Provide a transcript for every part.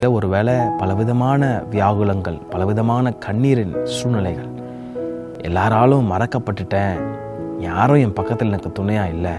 ஒருவேளை பலவிதமான வியாகுலங்கள் பலவிதமான கண்ணீரின் சூழ்நிலைகள் எல்லாராலும் மறக்கப்பட்டுட்டேன் யாரும் என் பக்கத்தில் எனக்கு துணையாக இல்லை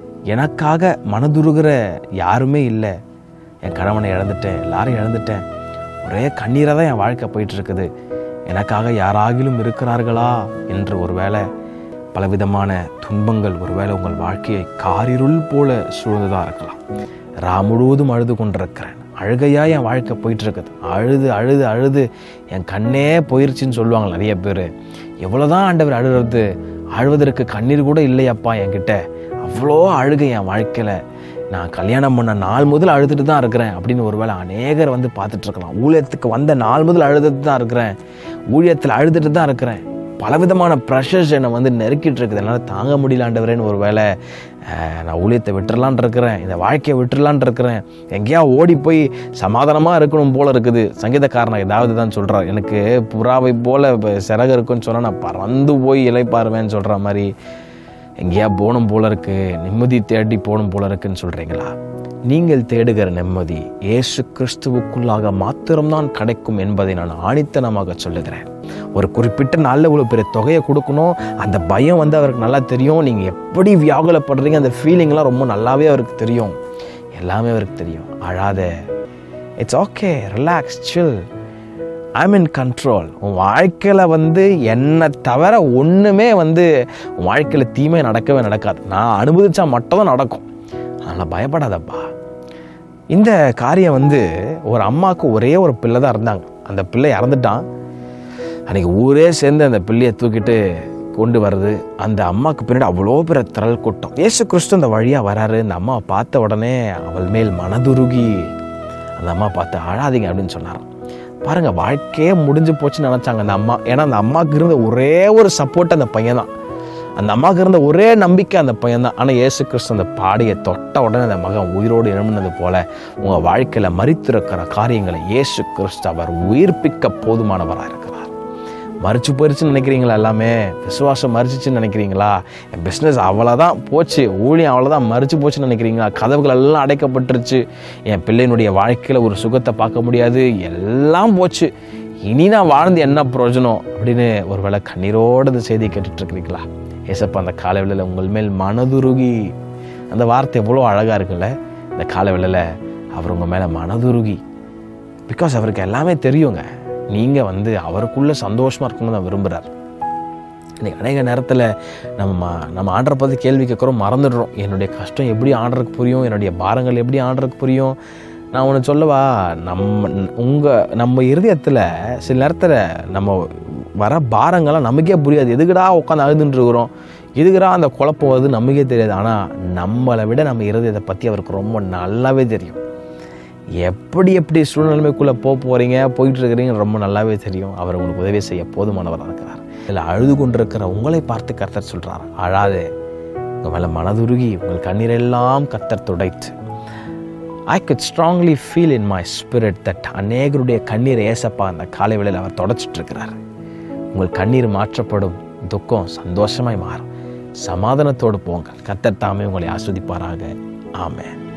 எனக்காக மனதுருகிற யாருமே இல்லை என் கணவனை இழந்துட்டேன் எல்லாரும் இழந்துட்டேன் ஒரே கண்ணீராக தான் என் வாழ்க்கை போயிட்டு இருக்குது எனக்காக யாராகிலும் இருக்கிறார்களா என்று ஒருவேளை பலவிதமான துன்பங்கள் ஒருவேளை உங்கள் வாழ்க்கையை காரிருள் போல சூழ்ந்ததாக இருக்கலாம் ரா முழுவதும் அழுது கொண்டிருக்கிறேன் அழுகையா என் வாழ்க்கை போயிட்டு இருக்குது அழுது அழுது அழுது என் கண்ணே போயிருச்சுன்னு சொல்லுவாங்க நிறைய பேர் எவ்வளோதான் ஆண்டவர் அழுகிறது அழுவதற்கு கண்ணீர் கூட இல்லையப்பா என்கிட்ட அவ்வளோ அழுகை என் வாழ்க்கையில் நான் கல்யாணம் பண்ண நாள் முதல் அழுதுட்டு தான் இருக்கிறேன் அப்படின்னு ஒருவேளை அநேகர் வந்து பார்த்துட்டு இருக்கலாம் ஊழியத்துக்கு வந்த நாள் முதல் அழுதுட்டு தான் இருக்கிறேன் ஊழியத்தில் அழுதுட்டு தான் இருக்கிறேன் பலவிதமான ப்ரெஷர்ஸ் என்னை வந்து நெருக்கிட்டு இருக்குது என்னால் தாங்க முடியலாண்டவரேன்னு ஒரு வேளை அஹ், நான் ஊழியத்தை விட்டுறலான் இருக்கிறேன் இந்த வாழ்க்கையை விட்டுறலான் இருக்கிறேன் எங்கேயா ஓடி போய் சமாதானமாக இருக்கணும் போல இருக்குது சங்கீதக்காரன் ஏதாவது தான் சொல்கிறார் எனக்கு புறாவை போல இப்ப சிறகு இருக்குன்னு சொன்னால் நான் பறந்து போய் இலைப்பாருவேன்னு சொல்கிற மாதிரி எங்கேயா போகணும் போல இருக்கு நிம்மதி தேடி போகணும் போல இருக்குன்னு சொல்கிறீங்களா நீங்கள் தேடுகிற நிம்மதி இயேசு கிறிஸ்துவுக்குள்ளாக மாத்திரம்தான் கிடைக்கும் என்பதை நான் ஆணித்தனமாக சொல்லுகிறேன் ஒரு குறிப்பிட்ட நாளில் இவ்வளோ பெரிய தொகையை கொடுக்கணும் அந்த பயம் வந்து அவருக்கு நல்லா தெரியும் நீங்கள் எப்படி வியாகுலப்படுறீங்க அந்த ஃபீலிங்லாம் ரொம்ப நல்லாவே அவருக்கு தெரியும் எல்லாமே அவருக்கு தெரியும் அழாத it's okay relax chill I'm in control உன் வாழ்க்கையில் வந்து என்னை தவிர ஒன்றுமே வந்து உன் வாழ்க்கையில் தீமை நடக்கவே நடக்காது நான் அனுபவிச்சா மட்டும் தான் நடக்கும் அதனால் பயப்படாதப்பா இந்த காரியம் வந்து ஒரு அம்மாவுக்கு ஒரே ஒரு பிள்ளை தான் இருந்தாங்க அந்த பிள்ளை இறந்துட்டான் அன்றைக்கி ஊரே சேர்ந்து அந்த பிள்ளையை தூக்கிட்டு கொண்டு வருது அந்த அம்மாவுக்கு பின்னாடி அவ்வளோ பெரிய திரள் கூட்டம் இயேசு கிறிஸ்து அந்த வழியாக வராரு இந்த அம்மாவை பார்த்த உடனே அவள் மேல் மனதுருகி அந்த அம்மா பார்த்து அழாதீங்க அப்படின்னு சொன்னாராம் பாருங்க வாழ்க்கையே முடிஞ்சு போச்சுன்னு நினச்சாங்க அந்த அம்மா ஏன்னா அந்த அம்மாவுக்கு இருந்த ஒரே ஒரு சப்போர்ட் அந்த பையன் தான் அந்த அம்மாவுக்கு இருந்த ஒரே நம்பிக்கை அந்த பையன் தான் ஆனால் இயேசு கிறிஸ்து அந்த பாடியை தொட்ட உடனே அந்த மகன் உயிரோடு எழும்பினது போல உங்கள் வாழ்க்கையில் மறித்திருக்கிற காரியங்களை இயேசு கிறிஸ்து அவர் உயிர்ப்பிக்க போதுமானவராக இருக்கிறார் மறிச்சு போயிருச்சுன்னு நினைக்கிறீங்களா எல்லாமே விசுவாசம் மறிச்சிச்சுன்னு நினைக்கிறீங்களா என் பிஸ்னஸ் அவ்வளோதான் போச்சு ஊழியம் அவ்வளோதான் மறிச்சு போச்சுன்னு நினைக்கிறீங்களா கதவுகள் எல்லாம் அடைக்கப்பட்டுருச்சு என் பிள்ளையினுடைய வாழ்க்கையில் ஒரு சுகத்தை பார்க்க முடியாது எல்லாம் போச்சு இனி நான் வாழ்ந்து என்ன பிரயோஜனம் அப்படின்னு ஒருவேளை கண்ணீரோடு இந்த செய்தியை கேட்டுட்டு இருக்கிறீங்களா ஏசப்பா அந்த காலை வேளையில உங்கள் மேல் மனதுருகி அந்த வார்த்தை எவ்வளோ அழகாக இருக்குல்ல இந்த காலை வேளையில அவர் உங்கள் மேலே மனதுருகி பிகாஸ் அவருக்கு எல்லாமே தெரியுங்க நீங்கள் வந்து அவருக்குள்ளே சந்தோஷமாக இருக்கணும்னு தான் விரும்புகிறார் இன்னைக்கு அநேக நேரத்தில் நம்ம ம- நம்ம ஆண்டரை பற்றி கேள்வி கேட்குறோம் மறந்துடுறோம் என்னுடைய கஷ்டம் எப்படி ஆண்டருக்கு புரியும் என்னுடைய பாரங்கள் எப்படி ஆண்டருக்கு புரியும் நான் ஒன்று சொல்லவா நம்ம உங்கள் நம்ம இருதயத்தில் சில நேரத்தில் நம்ம வர பாரங்கள்லாம் நமக்கே புரியாது எதுக்குடா உட்காந்து அழுதுன்னு இருக்கிறோம் எதுக்குடா அந்த குழப்பம் வருது நமக்கே தெரியாது ஆனால் நம்மளை விட நம்ம இருதயத்தை பற்றி அவருக்கு ரொம்ப நல்லாவே தெரியும் எப்படி எப்படி சூழ்நிலைமைக்குள்ளே போக போகிறீங்க போயிட்டு இருக்கிறீங்க ரொம்ப நல்லாவே தெரியும் அவர் உங்களுக்கு உதவி செய்ய போதுமானவராக இருக்கிறார் இதில் அழுது கொண்டிருக்கிற உங்களை பார்த்து கர்த்தர் சொல்கிறார் அழாதே உங்கள் மேலே மனதுருகி உங்கள் கண்ணீரெல்லாம் கர்த்தர் துடைத்து I could strongly feel in my spirit that அநேகருடைய கண்ணீர் ஏசப்பா அந்த காலை வேளையில் அவர் தொடச்சிட்டு இருக்கிறார் உங்கள் கண்ணீர் மாற்றப்படும் துக்கம் சந்தோஷமாய் மாறும் சமாதானத்தோடு போங்க கர்த்தர் தாமே உங்களை ஆஸ்வதிப்பாராக ஆமென்